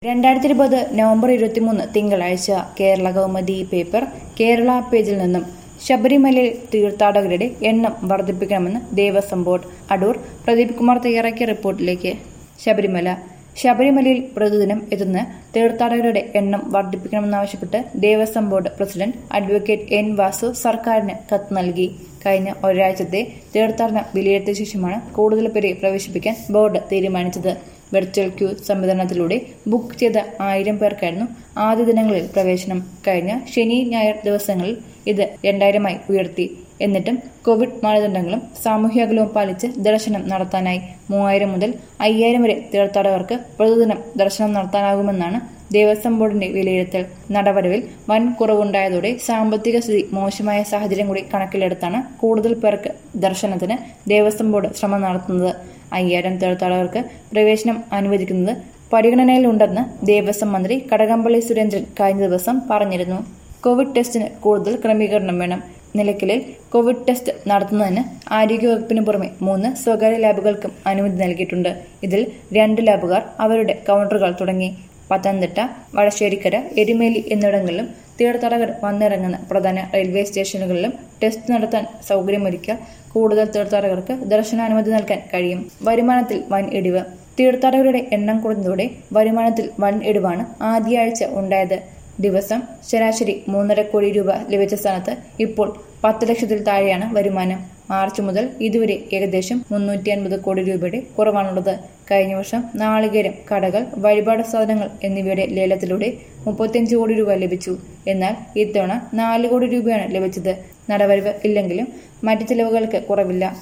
രണ്ടായിരത്തി ഇരുപത് നവംബർ ഇരുപത്തിമൂന്ന് തിങ്കളാഴ്ച കേരള കൗമുദി പേപ്പർ കേരള പേജിൽ നിന്നും ശബരിമലയിൽ തീർത്ഥാടകരുടെ എണ്ണം വർദ്ധിപ്പിക്കണമെന്ന് ദേവസ്വം ബോർഡ് അടൂർ പ്രദീപ് കുമാർ തയ്യാറാക്കിയ റിപ്പോർട്ടിലേക്ക് ശബരിമല ശബരിമലയിൽ പ്രതിദിനം എത്തുന്ന തീർത്ഥാടകരുടെ എണ്ണം വർദ്ധിപ്പിക്കണമെന്നാവശ്യപ്പെട്ട് Devaswom board president advocate N Vasu സർക്കാരിന് കത്ത് നൽകി കഴിഞ്ഞ ഒരാഴ്ചത്തെ തീർത്ഥാടനം വിലയിരുത്തിയ ശേഷമാണ് കൂടുതൽ പേരെ പ്രവേശിപ്പിക്കാൻ ബോർഡ് തീരുമാനിച്ചത് വെർച്വൽ ക്യൂ സംവിധാനത്തിലൂടെ ബുക്ക് ചെയ്ത ആയിരം പേർക്കായിരുന്നു ആദ്യ ദിനങ്ങളിൽ പ്രവേശനം കഴിഞ്ഞ ശനി ഞായർ ദിവസങ്ങളിൽ ഇത് രണ്ടായിരമായി ഉയർത്തി എന്നിട്ടും കോവിഡ് മാനദണ്ഡങ്ങളും സാമൂഹ്യ പാലിച്ച് ദർശനം നടത്താനായി മൂവായിരം മുതൽ അയ്യായിരം വരെ തീർത്ഥാടകർക്ക് പ്രതിദിനം ദർശനം നടത്താനാകുമെന്നാണ് ദേവസ്വം ബോർഡിന്റെ വിലയിരുത്തൽ നടവരവിൽ വൻ കുറവുണ്ടായതോടെ സാമ്പത്തിക സ്ഥിതി മോശമായ സാഹചര്യം കൂടി കണക്കിലെടുത്താണ് കൂടുതൽ പേർക്ക് ദർശനത്തിന് ദേവസ്വം ബോർഡ് ശ്രമം നടത്തുന്നത് അയ്യായിരം തീർത്ഥാടകർക്ക് പ്രവേശനം അനുവദിക്കുന്നത് പരിഗണനയിലുണ്ടെന്ന് ദേവസ്വം മന്ത്രി കടകംപള്ളി സുരേന്ദ്രൻ കഴിഞ്ഞ ദിവസം പറഞ്ഞിരുന്നു കോവിഡ് ടെസ്റ്റിന് കൂടുതൽ ക്രമീകരണം വേണം നിലയ്ക്കലിൽ കോവിഡ് ടെസ്റ്റ് നടത്തുന്നതിന് ആരോഗ്യവകുപ്പിന് പുറമെ മൂന്ന് സ്വകാര്യ ലാബുകൾക്കും അനുമതി നൽകിയിട്ടുണ്ട് ഇതിൽ രണ്ട് ലാബുകാർ അവരുടെ കൗണ്ടറുകൾ തുടങ്ങി പത്തനംതിട്ട വടശ്ശേരിക്കര എരുമേലി എന്നിവിടങ്ങളിലും തീർത്ഥാടകർ വന്നിറങ്ങുന്ന പ്രധാന റെയിൽവേ സ്റ്റേഷനുകളിലും ടെസ്റ്റ് നടത്താൻ സൗകര്യമൊരുക്കിയാൽ കൂടുതൽ തീർത്ഥാടകർക്ക് ദർശനാനുമതി നൽകാൻ കഴിയും വരുമാനത്തിൽ വൻ ഇടിവ് തീർത്ഥാടകരുടെ എണ്ണം കുറഞ്ഞതോടെ വരുമാനത്തിൽ വൻ ഇടിവാണ് ആദ്യ ആഴ്ച ഉണ്ടായത് ദിവസം ശരാശരി മൂന്നര കോടി രൂപ ലഭിച്ച സ്ഥാനത്ത് ഇപ്പോൾ പത്ത് ലക്ഷത്തിൽ താഴെയാണ് വരുമാനം മാർച്ച് മുതൽ ഇതുവരെ ഏകദേശം മുന്നൂറ്റി അൻപത് കോടി രൂപയുടെ കുറവാണുള്ളത് കഴിഞ്ഞ വർഷം നാളികേരം കടകൾ വഴിപാട് സാധനങ്ങൾ എന്നിവയുടെ ലേലത്തിലൂടെ മുപ്പത്തിയഞ്ച് കോടി രൂപ ലഭിച്ചു എന്നാൽ ഇത്തവണ നാല് കോടി രൂപയാണ് ലഭിച്ചത് നടവരവ് ഇല്ലെങ്കിലും മറ്റ് ചിലവുകൾക്ക് കുറവില്ല